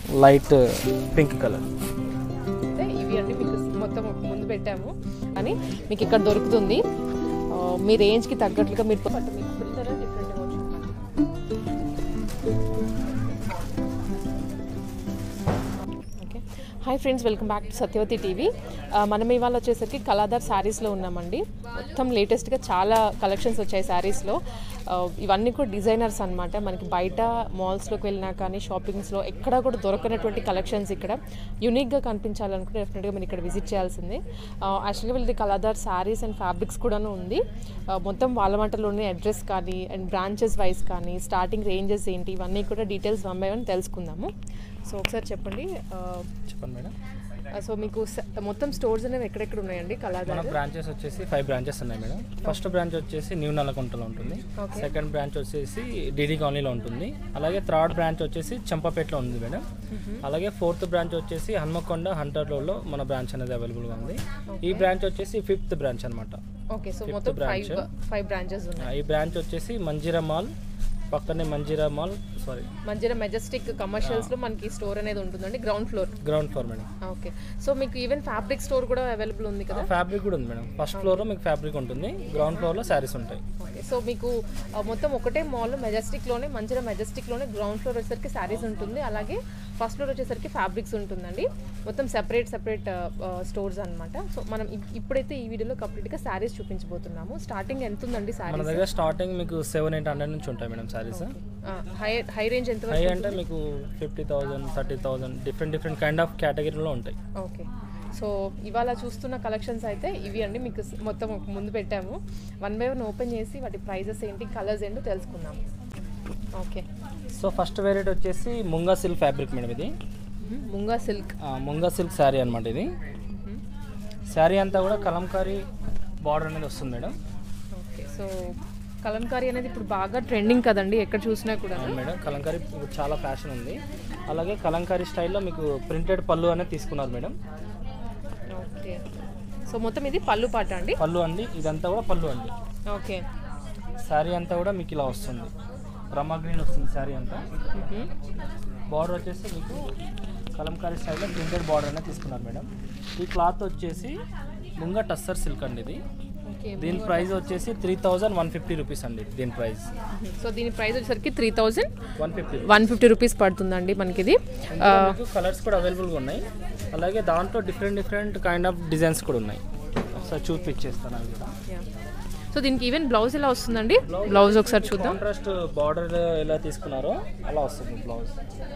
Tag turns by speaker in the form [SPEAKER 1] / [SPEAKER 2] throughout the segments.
[SPEAKER 1] Light pink colour
[SPEAKER 2] అయితే ఇవి అన్ని మీకు మొత్తం ముందు పెట్టాము అని మీకు ఇక్కడ దొరుకుతుంది ఆ, మీ రేంజ్కి తగ్గట్లుగా మీరు బట్ మీకు filter different okay hi friends welcome back to Satyavathi TV ఆ, మనం ఇవాళ వచ్చేసరికి కళాదార్ శారీస్లో ఉన్నామండి మొత్తం లేటెస్ట్గా చాలా కలెక్షన్స్ వచ్చాయి శారీస్లో ఆ, ఇవన్నీ కూడా డిజైనర్స్ అన్నమాట మనకి బయట మాల్స్లోకి వెళ్ళినా కానీ షాపింగ్స్లో ఎక్కడా కూడా దొరకనటువంటి కలెక్షన్స్ ఇక్కడ యూనిక్గా కనిపించాలనుకుంటే డెఫినెట్గా మీరు ఇక్కడ విజిట్ చేయాల్సిందే యాక్చువల్గా వీళ్ళది కళాదార్ శారీస్ అండ్ ఫ్యాబ్రిక్స్ కూడాను ఉంది ఆ, మొత్తం వాళ్ళ వంటలోనే అడ్రస్ కానీ అండ్ బ్రాంచెస్ వైజ్ కానీ స్టార్టింగ్ రేంజెస్ ఏంటి ఇవన్నీ కూడా డీటెయిల్స్ వన్ బై వన్ తెలుసుకుందాము సో ఒకసారి చెప్పండి ఆ,
[SPEAKER 1] చెప్పండి మేడం
[SPEAKER 2] సో మీకు స- మొత్తం స్టోర్స్ అనేవి ఎక్కడెక్కడ ఉన్నాయండి
[SPEAKER 1] మన
[SPEAKER 2] కళాదార్
[SPEAKER 1] బ్రాంచెస్ వచ్చేసి ఫైవ్ బ్రాంచెస్ ఉన్నాయి మేడం ఫస్ట్ బ్రాంచ్ వచ్చేసి న్యూ నల్లకుంటలో ఉంటుంది
[SPEAKER 2] Okay.
[SPEAKER 1] సెకండ్ బ్రాంచ్ వచ్చేసి డిడి కాలనీలో ఉంటుంది అలాగే థర్డ్ బ్రాంచ్ వచ్చేసి చంపపేటలో ఉంది మేడం అలాగే ఫోర్త్ బ్రాంచ్ వచ్చేసి హన్మకొండ హంటర్ రోడ్లో మన బ్రాంచ్ అనేది అవైలబుల్గా ఉంది ఈ బ్రాంచ్ వచ్చేసి ఫిఫ్త్ బ్రాంచ్ అనమాట
[SPEAKER 2] ఓకే సో
[SPEAKER 1] Fifth
[SPEAKER 2] మొత్తం ఫైవ్
[SPEAKER 1] branch.
[SPEAKER 2] ఫైవ్ బ్రాంచెస్ ఉన్నాయి
[SPEAKER 1] ఈ బ్రాంచ్ వచ్చేసి మంజీరా మాల్ పక్కనే మంజీరా మాల్ సారీ
[SPEAKER 2] మంచిగా మెజెస్టిక్ కమర్షియల్స్లో మనకి స్టోర్ అనేది ఉంటుందండి ground floor
[SPEAKER 1] ground floor madam
[SPEAKER 2] okay so మీకు ఈవెన్ ఫ్యాబ్రిక్ స్టోర్ కూడా అవైలబుల్ ఉంది కదా
[SPEAKER 1] ఫ్యాబ్రిక్ కూడా ఉంది మేడం ఫస్ట్ ఫ్లోర్లో మీకు ఫ్యాబ్రిక్ ఉంటుంది గ్రౌండ్ ఫ్లోర్లో శారీస్ ఉంటాయి
[SPEAKER 2] ఓకే సో మీకు ఆ, మొత్తం ఒకటే మాల్ మెజెస్టిక్లోనే మంచిగా మెజెస్టిక్లోనే గ్రౌండ్ ఫ్లోర్ వచ్చేసరికి శారీస్ ఉంటుంది అలాగే ఫస్ట్ ఫ్లోర్ వచ్చేసరికి ఫ్యాబ్రిక్స్ ఉంటుందండి మొత్తం సెపరేట్ సెపరేట్ స్టోర్స్ అన్నమాట సో మనం ఇప్- ఇప్పుడైతే ఈ వీడియోలో కంప్లీట్గా శారీస్ చూపించబోతున్నాము స్టార్టింగ్ ఎంత ఉందండి
[SPEAKER 1] మన
[SPEAKER 2] శారీస్
[SPEAKER 1] దగ్గర స్టార్టింగ్ మీకు సెవెన్ ఎయిట్ హండ్రెడ్ నుంచి ఉంటాయి madam saris
[SPEAKER 2] high high range ఎంత
[SPEAKER 1] హై
[SPEAKER 2] వరకు
[SPEAKER 1] అంటే మీకు fifty thousand thirty thousand different different kind of కేటగిరీలో ఉంటాయి
[SPEAKER 2] ఓకే సో ఇవాళ చూస్తున్న కలెక్షన్స్ అయితే ఇవి అండి మీకు స్- మొత్తం ఒక ముందు పెట్టాము వన్ బై వన్ ఓపెన్ చేసి వాటి ప్రైజెస్ ఏంటి కలర్స్ ఏంటో తెలుసుకుందాం ఓకే
[SPEAKER 1] సో ఫస్ట్ వెరైటీ వచ్చేసి ముంగా సిల్క్ ఫ్యాబ్రిక్ మేడం ఇది
[SPEAKER 2] ముంగా సిల్క్
[SPEAKER 1] ఆ, ముంగా సిల్క్ శారీ అనమాట ఇది శారీ అంతా కూడా కలంకారీ బార్డర్ అనేది వస్తుంది మేడం
[SPEAKER 2] ఓకే సో కలంకారీ అనేది ఇప్పుడు బాగా ట్రెండింగ్ కదండి ఎక్కడ చూసినా కూడా
[SPEAKER 1] అవును మేడం కలంకారీ ఇప్పుడు చాలా ఫ్యాషన్ ఉంది అలాగే కలంకారీ స్టైల్లో మీకు ప్రింటెడ్ పళ్ళు అనేది తీసుకున్నారు మేడం
[SPEAKER 2] ఓకే సో మొత్తం ఇది పళ్ళు పాట అండి
[SPEAKER 1] పళ్ళు అండి ఇదంతా కూడా పళ్ళు అండి
[SPEAKER 2] ఓకే
[SPEAKER 1] శారీ అంతా కూడా మీకు ఇలా వస్తుంది రమా గ్రీన్ వస్తుంది శారీ అంతా బార్డర్ వచ్చేసి మీకు కలంకారీ స్టైల్లో ప్రింటెడ్ బార్డర్ అనేది తీసుకున్నారు మేడం ఈ క్లాత్ వచ్చేసి ముంగ టస్సర్ సిల్క్ అండి ఇది
[SPEAKER 2] ఓకే
[SPEAKER 1] దీని ప్రైస్ వచ్చేసి three thousand one fifty rupees అండి దీని ప్రైస్
[SPEAKER 2] సో దీని ప్రైస్ వచ్చేసరికి three thousand
[SPEAKER 1] one fifty
[SPEAKER 2] one fifty rupees పడుతుందండి మనకి ఇది
[SPEAKER 1] మీకు కలర్స్ కూడా అవైలబుల్గా ఉన్నాయి అలాగే దాంట్లో different different kind of designs కూడా ఉన్నాయి ఒకసారి చూపించేస్తాను అవి కూడా
[SPEAKER 2] సో దీనికి ఈవెన్ బ్లౌజ్ ఎలా వస్తుందండి బ్లౌజ్ ఒకసారి చూద్దాం
[SPEAKER 1] కాంట్రాస్ట్ బార్డర్ ఎలా తీసుకున్నారో అలా వస్తుంది బ్లౌజ్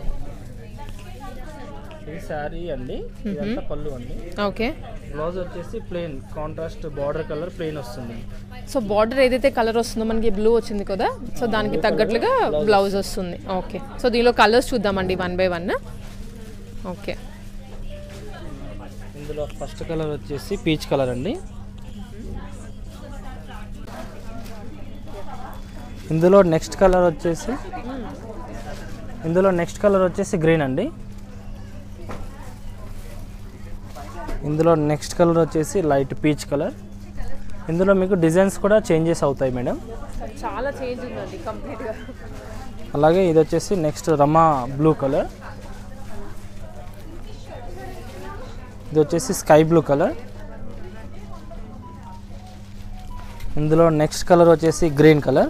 [SPEAKER 1] ఇది శారీ అండి ఇదంతా పళ్ళు అండి
[SPEAKER 2] ఓకే
[SPEAKER 1] బ్లౌజ్ వచ్చేసి plain contrast border colour plain వస్తుంది
[SPEAKER 2] సో బార్డర్ ఏదైతే కలర్ వస్తుందో మనకి బ్లూ వచ్చింది కదా సో దానికి తగ్గట్లుగా బ్లౌజ్ వస్తుంది ఓకే సో దీనిలో కలర్స్ చూద్దామండి వన్ బై వన్ ఓకే
[SPEAKER 1] ఇందులో ఫస్ట్ కలర్ వచ్చేసి పీచ్ కలర్ అండి ఇందులో నెక్స్ట్ కలర్ వచ్చేసి ఇందులో నెక్స్ట్ కలర్ వచ్చేసి గ్రీన్ అండి ఇందులో నెక్స్ట్ కలర్ వచ్చేసి లైట్ పీచ్ కలర్ ఇందులో మీకు డిజైన్స్ కూడా చేంజెస్ అవుతాయి మేడం
[SPEAKER 2] చాలా చేంజ్ ఉందండి కంప్లీట్గా
[SPEAKER 1] అలాగే ఇది వచ్చేసి నెక్స్ట్ రమా బ్లూ కలర్ ఇది వచ్చేసి స్కై బ్లూ కలర్ ఇందులో నెక్స్ట్ కలర్ వచ్చేసి గ్రీన్ కలర్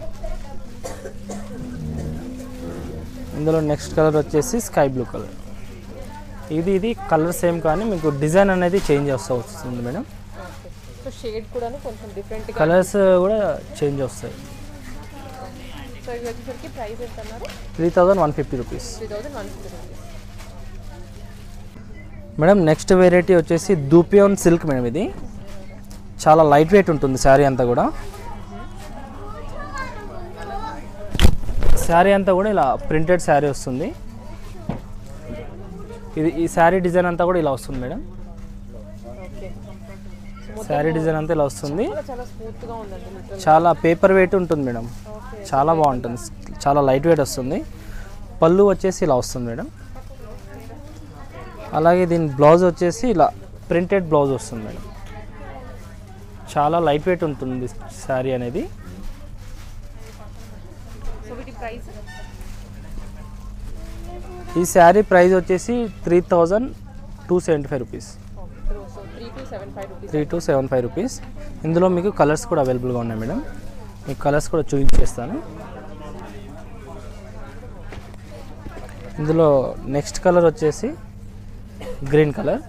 [SPEAKER 1] ఇందులో నెక్స్ట్ కలర్ వచ్చేసి స్కై బ్లూ కలర్ ఇది ఇది కలర్ సేమ్ కానీ మీకు డిజైన్ అనేది చేంజ్ వస్తూ వస్తుంది మేడం
[SPEAKER 2] ఓకే సో షేడ్ కూడా కొంచెం డిఫరెంట్గా
[SPEAKER 1] కలర్స్ కూడా చేంజ్ వస్తాయి
[SPEAKER 2] సో ఇది వచ్చేసరికి ప్రైస్ ఎంత అన్నారు
[SPEAKER 1] three thousand one fifty rupees
[SPEAKER 2] three thousand one fifty rupees
[SPEAKER 1] madam next variety వచ్చేసి దూపియోన్ సిల్క్ మేడం ఇది చాలా లైట్ వెయిట్ ఉంటుంది శారీ అంతా కూడా శారీ అంతా కూడా ఇలా ప్రింటెడ్ శారీ వస్తుంది ఇది ఈ శారీ డిజైన్ అంతా కూడా ఇలా వస్తుంది మేడం
[SPEAKER 2] ఓకే
[SPEAKER 1] శారీ డిజైన్ అంతా ఇలా వస్తుంది
[SPEAKER 2] చాలా చాలా స్మూత్గా ఉందండి లిటరల్
[SPEAKER 1] చాలా పేపర్ వెయిట్ ఉంటుంది మేడం
[SPEAKER 2] ఓకే
[SPEAKER 1] చాలా బాగుంటుంది చాలా లైట్ వెయిట్ వస్తుంది పళ్ళు వచ్చేసి ఇలా వస్తుంది మేడం అలాగే దీని బ్లౌజ్ వచ్చేసి ఇలా ప్రింటెడ్ బ్లౌజ్ వస్తుంది మేడం చాలా లైట్ వెయిట్ ఉంటుంది శారీ అనేది
[SPEAKER 2] సో వీటి ప్రైస్
[SPEAKER 1] ఈ శారీ ప్రైస్ వచ్చేసి three thousand two seventy five rupees
[SPEAKER 2] so three two seven five rupees
[SPEAKER 1] three two seven five rupees ఇందులో మీకు కలర్స్ కూడా అవైలబుల్గా ఉన్నాయి మేడం మీకు కలర్స్ కూడా చూపించేస్తాను ఇందులో నెక్స్ట్ కలర్ వచ్చేసి గ్రీన్ కలర్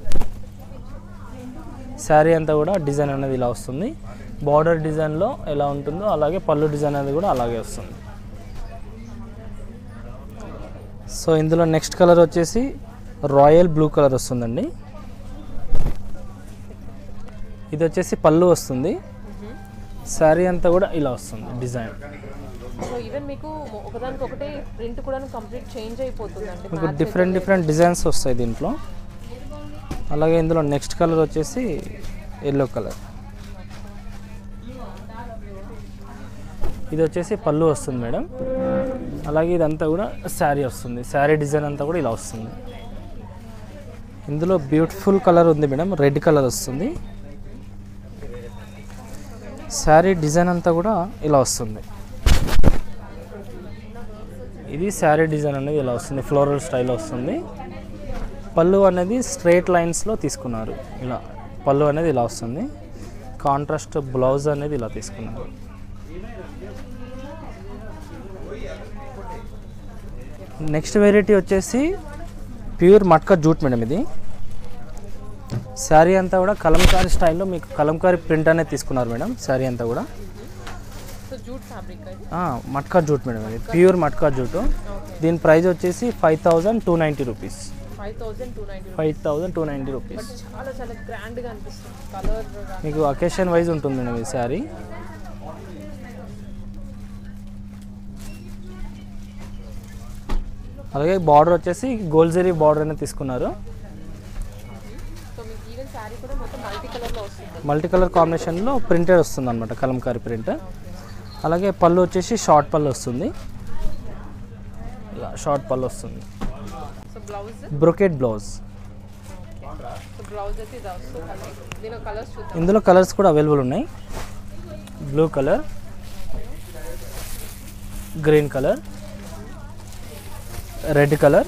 [SPEAKER 1] శారీ అంతా కూడా డిజైన్ అనేది ఇలా వస్తుంది బార్డర్ డిజైన్లో ఎలా ఉంటుందో అలాగే పళ్ళు డిజైన్ అనేది కూడా అలాగే వస్తుంది సో ఇందులో నెక్స్ట్ కలర్ వచ్చేసి రాయల్ బ్లూ కలర్ వస్తుందండి ఇది వచ్చేసి పళ్ళు వస్తుంది శారీ అంతా కూడా ఇలా వస్తుంది డిజైన్
[SPEAKER 2] సో ఈవెన్ మీకు ఒకదానికి ఒకటే ప్రింట్ కూడా కంప్లీట్ చేంజ్ అయిపోతుందండి
[SPEAKER 1] మీకు డిఫరెంట్ డిఫరెంట్ డిజైన్స్ వస్తాయి దీంట్లో అలాగే ఇందులో నెక్స్ట్ కలర్ వచ్చేసి ఎల్లో కలర్ ఇది వచ్చేసి పళ్ళు వస్తుంది మేడం అలాగే ఇదంతా కూడా శారీ వస్తుంది శారీ డిజైన్ అంతా కూడా ఇలా వస్తుంది ఇందులో బ్యూటిఫుల్ కలర్ ఉంది మేడం రెడ్ కలర్ వస్తుంది శారీ డిజైన్ అంతా కూడా ఇలా వస్తుంది ఇది శారీ డిజైన్ అనేది ఇలా వస్తుంది ఫ్లోరల్ స్టైల్ వస్తుంది పళ్ళు అనేది స్ట్రైట్ లైన్స్లో తీసుకున్నారు ఇలా పళ్ళు అనేది ఇలా వస్తుంది కాంట్రాస్ట్ బ్లౌజ్ అనేది ఇలా తీసుకున్నారు నెక్స్ట్ వెరైటీ వచ్చేసి ప్యూర్ మట్కా జూట్ మేడం ఇది శారీ అంతా కూడా కలంకారీ స్టైల్లో మీకు కలంకారీ ప్రింట్ అనేది తీసుకున్నారు మేడం శారీ అంతా కూడా
[SPEAKER 2] సో జూట్ ఫ్యాబ్రిక్ అది
[SPEAKER 1] ఆ, మట్కా జూట్ మేడం ఇది ప్యూర్ మట్కా జూట్ దీని ప్రైస్ వచ్చేసి five thousand two ninety rupees
[SPEAKER 2] five thousand two ninety
[SPEAKER 1] five thousand two ninety rupees
[SPEAKER 2] చాలా చాలా గ్రాండ్గా అనిపిస్తుంది కలర్
[SPEAKER 1] మీకు అకేషన్ వైజ్ ఉంటుంది మేడం ఈ శారీ అలాగే బార్డర్ వచ్చేసి గోల్డ్ జరీ బార్డర్ అనేది తీసుకున్నారు
[SPEAKER 2] సో మీకు ఈవెన్ శారీ కూడా మొత్తం మల్టీ కలర్లో వస్తుంది
[SPEAKER 1] మల్టీ కలర్ కాంబినేషన్లో ప్రింటెడ్ వస్తుంది అనమాట కలంకారీ ప్రింట్ అలాగే పళ్ళు వచ్చేసి షార్ట్ పళ్ళు వస్తుంది ఇలా షార్ట్ పళ్ళు వస్తుంది
[SPEAKER 2] so blouse
[SPEAKER 1] brocade blouse
[SPEAKER 2] so blouse అయితే ఇది వస్తుంది దీని కలర్స్ చూద్దాం
[SPEAKER 1] ఇందులో కలర్స్ కూడా అవైలబుల్ ఉన్నాయి blue colour green colour red colour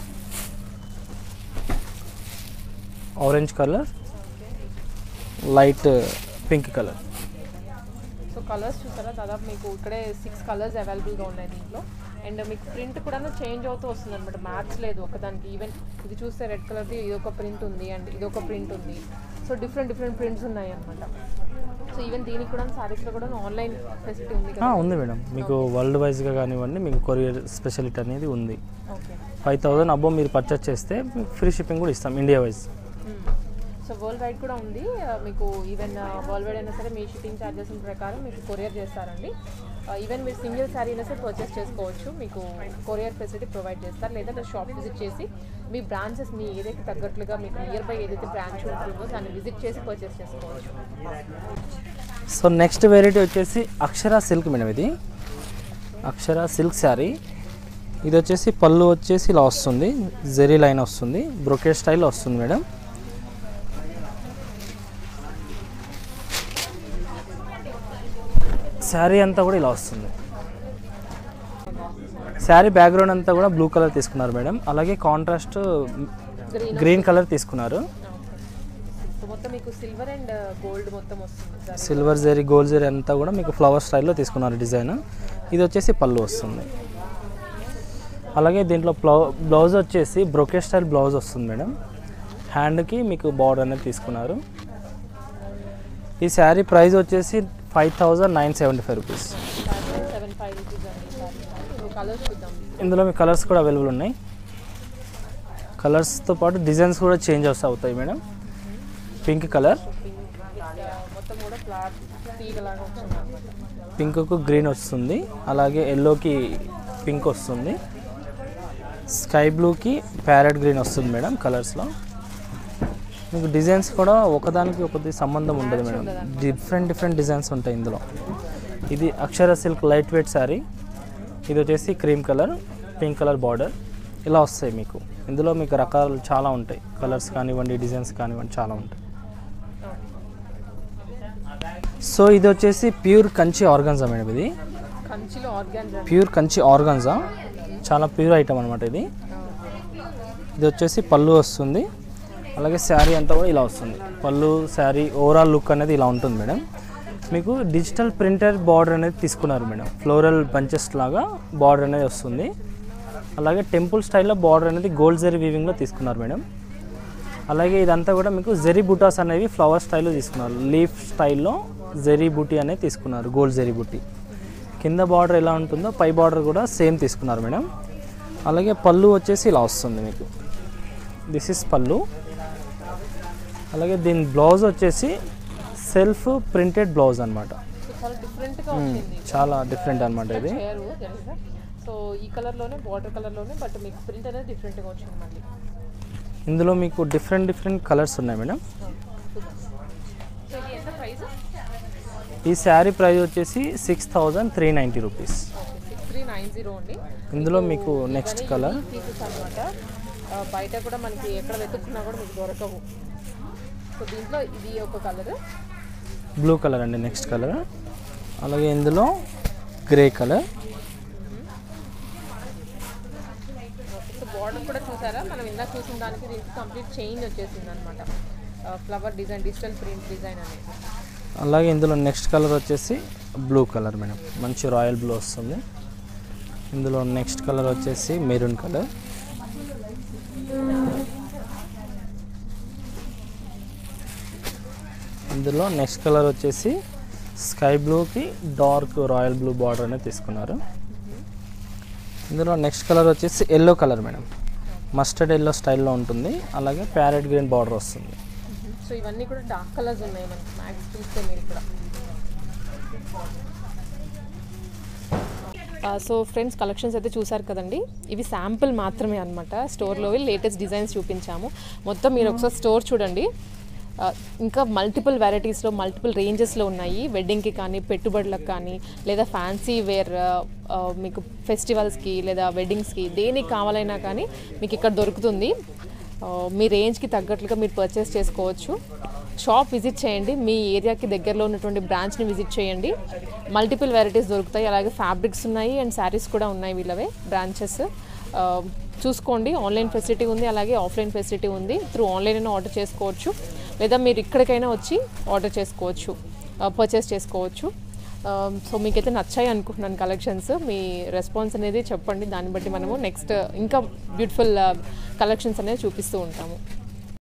[SPEAKER 1] orange colour light pink colour
[SPEAKER 2] so colours చూసారా దాదాపు మీకు ఇక్కడే సిక్స్ కలర్స్ అవైలబుల్గా ఉన్నాయి దీంట్లో అండ్ మీకు ప్రింట్ కూడా చేంజ్ అవుతూ వస్తుంది అనమాట మ్యాచ్ లేదు ఒకదానికి ఈవెన్ ఇది చూస్తే రెడ్ కలర్ది ఇది ఒక ప్రింట్ ఉంది అండ్ ఇది ఒక ప్రింట్ ఉంది సో డిఫరెంట్ డిఫరెంట్ ప్రింట్స్ ఉన్నాయి అనమాట సో ఈవెన్ దీనికి కూడా సారీస్లో కూడా ఆన్లైన్ ఫెసిలిటీ ఉంది కదా
[SPEAKER 1] ఉంది మేడం మీకు వరల్డ్ వైజ్గా కానివ్వండి మీకు కొరియర్ స్పెషాలిటీ అనేది ఉంది
[SPEAKER 2] ఓకే
[SPEAKER 1] ఫైవ్ థౌజండ్ అబ్బో మీరు పర్చేస్ చేస్తే ఫ్రీ షిప్పింగ్ కూడా ఇస్తాం India wise
[SPEAKER 2] so world wide కూడా ఉంది ఆ, మీకు ఈవెన్ వరల్డ్ వైడ్ అయినా సరే మీ షిప్పింగ్ ఛార్జెస్ ప్రకారం మీకు కొరియర్ చేస్తారండి ఈవెన్ మీరు సింగిల్ శారీ అయినా సరే పర్చేస్ చేసుకోవచ్చు మీకు కొరియర్ ఫెసిలిటీ ప్రొవైడ్ చేస్తారు లేదా షాప్ విజిట్ చేసి మీ బ్రాంచెస్ మీ ఏదైతే తగ్గట్లుగా మీకు నియర్ బై ఏదైతే బ్రాంచ్ ఉంటుందో దాన్ని విజిట్ చేసి పర్చేస్ చేసుకోవచ్చు
[SPEAKER 1] సో నెక్స్ట్ వెరైటీ వచ్చేసి అక్షర సిల్క్ మేడం ఇది అక్షర సిల్క్ శారీ ఇది వచ్చేసి పళ్ళు వచ్చేసి ఇలా వస్తుంది జెరీ లైన్ వస్తుంది బ్రొకెట్ స్టైల్ వస్తుంది మేడం శారీ అంతా కూడా ఇలా వస్తుంది శారీ బ్యాక్గ్రౌండ్ అంతా కూడా బ్లూ కలర్ తీసుకున్నారు మేడం అలాగే కాంట్రాస్ట్
[SPEAKER 2] గ్రీన్
[SPEAKER 1] గ్రీన్ కలర్ తీసుకున్నారు
[SPEAKER 2] సో మొత్తం మీకు సిల్వర్ అండ్ గోల్డ్ మొత్తం వస్తుంది sir
[SPEAKER 1] silver zari gold zari అంతా కూడా మీకు ఫ్లవర్ స్టైల్లో తీసుకున్నారు డిజైన్ ఇది వచ్చేసి పళ్ళు వస్తుంది అలాగే దీంట్లో బ్లౌ బ్లౌజ్ వచ్చేసి బ్రొకే స్టైల్ బ్లౌజ్ వస్తుంది మేడం హ్యాండ్కి మీకు బార్డర్ అనేది తీసుకున్నారు ఈ శారీ ప్రైస్ వచ్చేసి five thousand nine seventy five rupees
[SPEAKER 2] seven five rupees అండి సారీ కలర్స్ చూద్దాం
[SPEAKER 1] ఇందులో మీ కలర్స్ కూడా అవైలబుల్ ఉన్నాయి కలర్స్తో పాటు డిజైన్స్ కూడా చేంజ్ వస్తూ అవుతాయి మేడం పింక్ కలర్
[SPEAKER 2] మొత్తం కూడా ఫ్లాట్ తీగలాగా వచ్చింది అనమాట
[SPEAKER 1] పింక్కు గ్రీన్ వస్తుంది అలాగే ఎల్లోకి పింక్ వస్తుంది స్కై బ్లూకి ప్యారెట్ గ్రీన్ వస్తుంది మేడం కలర్స్లో మీకు డిజైన్స్ కూడా ఒకదానికి ఒకటి సంబంధం ఉండదు మేడం డిఫరెంట్ డిఫరెంట్ డిజైన్స్ ఉంటాయి ఇందులో ఇది Akshara silk light weight sari ఇది వచ్చేసి cream colour pink colour border ఇలా వస్తాయి మీకు ఇందులో మీకు రకాలు చాలా ఉంటాయి కలర్స్ కానివ్వండి డిజైన్స్ కానివ్వండి చాలా ఉంటాయి సో ఇది వచ్చేసి ప్యూర్ కంచి ఆర్గన్జా మేడం ఇది
[SPEAKER 2] కంచిలో ఆర్గాన్స్
[SPEAKER 1] ప్యూర్ కంచి ఆర్గన్జా చాలా ప్యూర్ ఐటమ్ అనమాట ఇది ఇది వచ్చేసి పళ్ళు వస్తుంది అలాగే శారీ అంతా కూడా ఇలా వస్తుంది పళ్ళు శారీ ఓవరాల్ లుక్ అనేది ఇలా ఉంటుంది మేడం మీకు డిజిటల్ ప్రింటర్ బార్డర్ అనేది తీసుకున్నారు మేడం ఫ్లోరల్ బంచెస్ లాగా బార్డర్ అనేది వస్తుంది అలాగే టెంపుల్ స్టైల్లో బార్డర్ అనేది గోల్డ్ జెరీ వీవింగ్లో తీసుకున్నారు మేడం అలాగే ఇదంతా కూడా మీకు జెరీ బుటాస్ అనేవి ఫ్లవర్ స్టైల్లో తీసుకున్నారు లీఫ్ స్టైల్లో జెరీ బుటీ అనేది తీసుకున్నారు గోల్డ్ జెరీ బుటీ కింద బార్డర్ ఎలా ఉంటుందో పై బార్డర్ కూడా సేమ్ తీసుకున్నారు మేడం అలాగే పళ్ళు వచ్చేసి ఇలా వస్తుంది మీకు దిస్ ఇస్ పళ్ళు అలాగే దీని బ్లౌజ్ వచ్చేసి సెల్ఫ్ ప్రింటెడ్ బ్లౌజ్ అనమాట
[SPEAKER 2] చాలా డిఫరెంట్గా వచ్చింది
[SPEAKER 1] చాలా డిఫరెంట్ అనమాట ఇది
[SPEAKER 2] చేయరు తెలుసా సో ఈ కలర్లోనే వాటర్ కలర్లోనే బట్ మీకు ప్రింట్ అనేది డిఫరెంట్గా వచ్చింది మళ్ళీ
[SPEAKER 1] ఇందులో మీకు డిఫరెంట్ డిఫరెంట్ కలర్స్ ఉన్నాయి మేడం
[SPEAKER 2] సో ఇది ఎంత ప్రైస్
[SPEAKER 1] ఈ శారీ ప్రైస్ వచ్చేసి six thousand three ninety rupees
[SPEAKER 2] okay six three nine zero అండి
[SPEAKER 1] ఇందులో మీకు నెక్స్ట్ కలర్
[SPEAKER 2] పీసెస్ అనమాట బయట కూడా మనకి ఎక్కడ వెతుక్కున్నా కూడా మీకు దొరకవు సో దీంట్లో ఇది ఒక కలర్
[SPEAKER 1] బ్లూ కలర్ అండి నెక్స్ట్ కలర్ అలాగే ఇందులో గ్రే కలర్
[SPEAKER 2] సో బార్డర్ కూడా చూసారా మనం ఇందాక చూసిన దానికి దీనికి కంప్లీట్ చేంజ్ వచ్చేసింది అనమాట flower design digital print design అనేది
[SPEAKER 1] అలాగే ఇందులో నెక్స్ట్ కలర్ వచ్చేసి బ్లూ కలర్ మేడం మంచి రాయల్ బ్లూ వస్తుంది ఇందులో నెక్స్ట్ కలర్ వచ్చేసి మెరూన్ కలర్ ఇందులో నెక్స్ట్ కలర్ వచ్చేసి స్కై బ్లూకి డార్క్ రాయల్ బ్లూ బార్డర్ అనేది తీసుకున్నారు ఇందులో నెక్స్ట్ కలర్ వచ్చేసి yellow colour madam mustard yellow స్టైల్లో ఉంటుంది అలాగే ప్యారెట్ గ్రీన్ బార్డర్ వస్తుంది
[SPEAKER 2] సో ఇవన్నీ కూడా డార్క్ కలర్స్ ఉన్నాయి మనకి మ్యాక్స్ చూస్తే మీరు ఇక్కడ సో ఫ్రెండ్స్ కలెక్షన్స్ అయితే చూసారు కదండి ఇవి శాంపుల్ మాత్రమే అనమాట స్టోర్లో లేటెస్ట్ డిజైన్స్ చూపించాము మొత్తం మీరు ఒకసారి స్టోర్ చూడండి ఆ, ఇంకా మల్టిపుల్ వెరైటీస్లో మల్టిపుల్ రేంజెస్లో ఉన్నాయి వెడ్డింగ్కి కానీ పెట్టుబడులకు కానీ లేదా ఫ్యాన్సీ వేర్ ఆ, మీకు ఫెస్టివల్స్కి లేదా వెడ్డింగ్స్కి దేనికి కావాలైనా కానీ మీకు ఇక్కడ దొరుకుతుంది ఆ, మీ రేంజ్కి తగ్గట్లుగా మీరు పర్చేస్ చేసుకోవచ్చు షాప్ విజిట్ చేయండి మీ ఏరియాకి దగ్గరలో ఉన్నటువంటి బ్రాంచ్ని విజిట్ చేయండి మల్టిపుల్ వెరైటీస్ దొరుకుతాయి అలాగే ఫ్యాబ్రిక్స్ ఉన్నాయి అండ్ శారీస్ కూడా ఉన్నాయి వీళ్ళవే బ్రాంచెస్ చూసుకోండి ఆన్లైన్ ఫెసిలిటీ ఉంది అలాగే ఆఫ్లైన్ ఫెసిలిటీ ఉంది త్రూ ఆన్లైన్ అయినా ఆర్డర్ చేసుకోవచ్చు లేదా మీరు ఇక్కడికైనా వచ్చి ఆర్డర్ చేసుకోవచ్చు పర్చేస్ చేసుకోవచ్చు సో మీకైతే నచ్చాయి అనుకుంటున్నాను కలెక్షన్స్ మీ రెస్పాన్స్ అనేది చెప్పండి దాన్ని బట్టి మనము నెక్స్ట్ ఇంకా బ్యూటిఫుల్ కలెక్షన్స్ అనేది చూపిస్తూ ఉంటాము